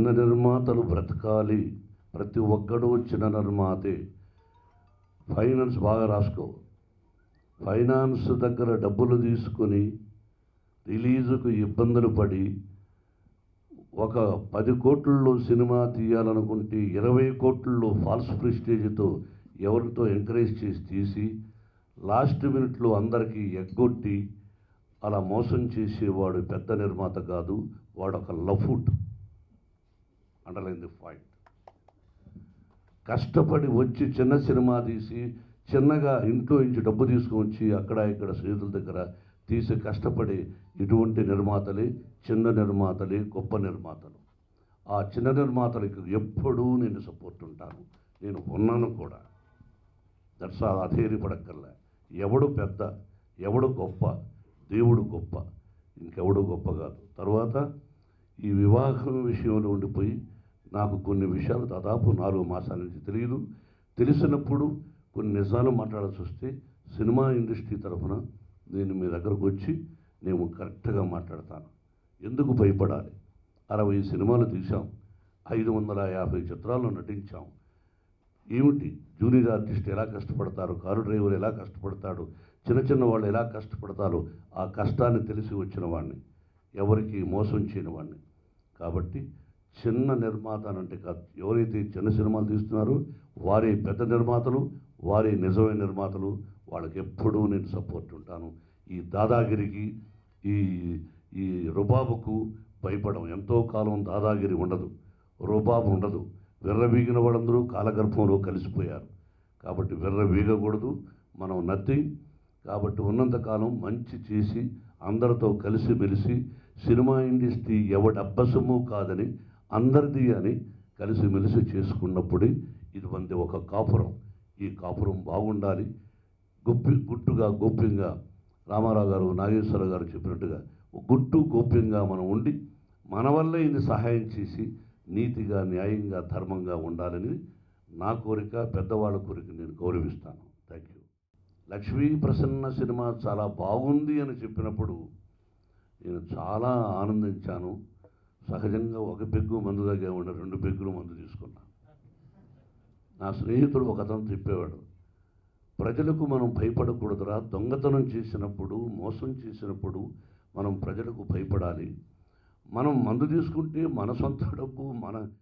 చిన్న నిర్మాతలు బ్రతకాలి ప్రతి ఒక్కడు చిన్న నిర్మాతే ఫైనాన్స్ బాగా రాసుకో ఫైనాన్స్ దగ్గర డబ్బులు తీసుకొని రిలీజుకు ఇబ్బందులు పడి ఒక పది కోట్లలో సినిమా తీయాలనుకుంటే ఇరవై కోట్లలో ఫాల్స్ ప్రెస్టేజ్తో ఎవరితో ఎంకరేజ్ చేసి తీసి లాస్ట్ మినిట్లో అందరికీ ఎగ్గొట్టి అలా మోసం చేసేవాడు పెద్ద నిర్మాత కాదు వాడు ఒక లఫుట్ అండర్లైన్ ది పాయింట్ కష్టపడి వచ్చి చిన్న సినిమా తీసి చిన్నగా ఇంట్లో నుంచి డబ్బు తీసుకొచ్చి అక్కడ ఇక్కడ స్నేహితుల దగ్గర తీసి కష్టపడి ఇటువంటి నిర్మాతలే చిన్న నిర్మాతలే గొప్ప నిర్మాతలు ఆ చిన్న నిర్మాతలకు ఎప్పుడూ నేను సపోర్ట్ ఉంటాను నేను ఉన్నాను కూడా దట్స్ అధైర్యపడక్కర్లే ఎవడు పెద్ద ఎవడు గొప్ప దేవుడు గొప్ప ఇంకెవడు గొప్ప కాదు తర్వాత ఈ వివాహం విషయంలో ఉండిపోయి నాకు కొన్ని విషయాలు దాదాపు నాలుగు మాసాల నుంచి తెలియదు తెలిసినప్పుడు కొన్ని నిజాలు మాట్లాడాల్సి వస్తే సినిమా ఇండస్ట్రీ తరఫున నేను మీ దగ్గరకు వచ్చి నేను కరెక్ట్గా మాట్లాడతాను ఎందుకు భయపడాలి అరవై సినిమాలు తీసాం ఐదు వందల యాభై చిత్రాల్లో నటించాం ఏమిటి జూనియర్ ఆర్టిస్ట్ ఎలా కష్టపడతారు కారు డ్రైవర్ ఎలా కష్టపడతాడు చిన్న చిన్న వాళ్ళు ఎలా కష్టపడతారో ఆ కష్టాన్ని తెలిసి వచ్చిన వాడిని ఎవరికి మోసం చేయని వాడిని కాబట్టి చిన్న నిర్మాత అని అంటే కాదు ఎవరైతే చిన్న సినిమాలు తీస్తున్నారో వారే పెద్ద నిర్మాతలు వారే నిజమైన నిర్మాతలు వాళ్ళకి ఎప్పుడూ నేను సపోర్ట్ ఉంటాను ఈ దాదాగిరికి ఈ ఈ రుబాబుకు భయపడం ఎంతో కాలం దాదాగిరి ఉండదు రుబాబు ఉండదు విర్రవీగిన వాళ్ళందరూ కాలగర్భంలో కలిసిపోయారు కాబట్టి విర్ర వీగకూడదు మనం నథింగ్ కాబట్టి ఉన్నంతకాలం మంచి చేసి అందరితో కలిసి మెలిసి సినిమా ఇండస్ట్రీ ఎవడబ్బసము కాదని అందరిది అని కలిసి మెలిసి చేసుకున్నప్పుడే ఇది వంది ఒక కాపురం ఈ కాపురం బాగుండాలి గొప్పి గుట్టుగా గోప్యంగా రామారావు గారు నాగేశ్వర గారు చెప్పినట్టుగా గుట్టు గోప్యంగా మనం ఉండి మన వల్లే ఇది సహాయం చేసి నీతిగా న్యాయంగా ధర్మంగా ఉండాలని నా కోరిక పెద్దవాళ్ళ కోరిక నేను గౌరవిస్తాను thank you Lakshmi Prasanna cinema చాలా బాగుంది అని చెప్పినప్పుడు నేను చాలా ఆనందించాను సహజంగా ఒక పెగ్గు మందు దగ్గర ఉండే రెండు పెగ్గులు మందు తీసుకున్నాను నా స్నేహితుడు ఒక అతను చెప్పేవాడు ప్రజలకు మనం భయపడకూడదురా దొంగతనం చేసినప్పుడు మోసం చేసినప్పుడు మనం ప్రజలకు భయపడాలి మనం మందు తీసుకుంటే మన సొంత డబ్బు మన